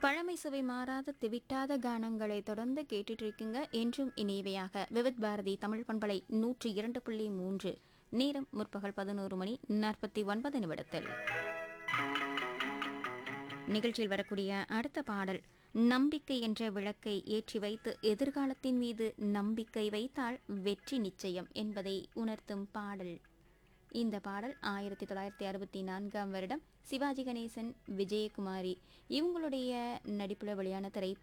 பழமை சுவை மாறாத திவிட்டாத கானங்களை தொடர்ந்து கேட்டுட்டு இருக்கீங்க என்றும் இனியவையாக விவித் பாரதி தமிழ் பண்பலை நூற்றி இரண்டு புள்ளி மூன்று நேரம் முற்பகல் பதினோரு மணி நாற்பத்தி ஒன்பது நிமிடத்தில் நிகழ்ச்சியில் வரக்கூடிய அடுத்த பாடல் நம்பிக்கை என்ற விளக்கை ஏற்றி வைத்து எதிர்காலத்தின் மீது நம்பிக்கை வைத்தால் வெற்றி நிச்சயம் என்பதை உணர்த்தும் பாடல் இந்த பாடல் ஆயிரத்தி தொள்ளாயிரத்தி அறுபத்தி நான்காம் வருடம் சிவாஜி கணேசன் விஜயகுமாரி இவங்களுடைய நடிப்புல வெளியான திரைப்படம்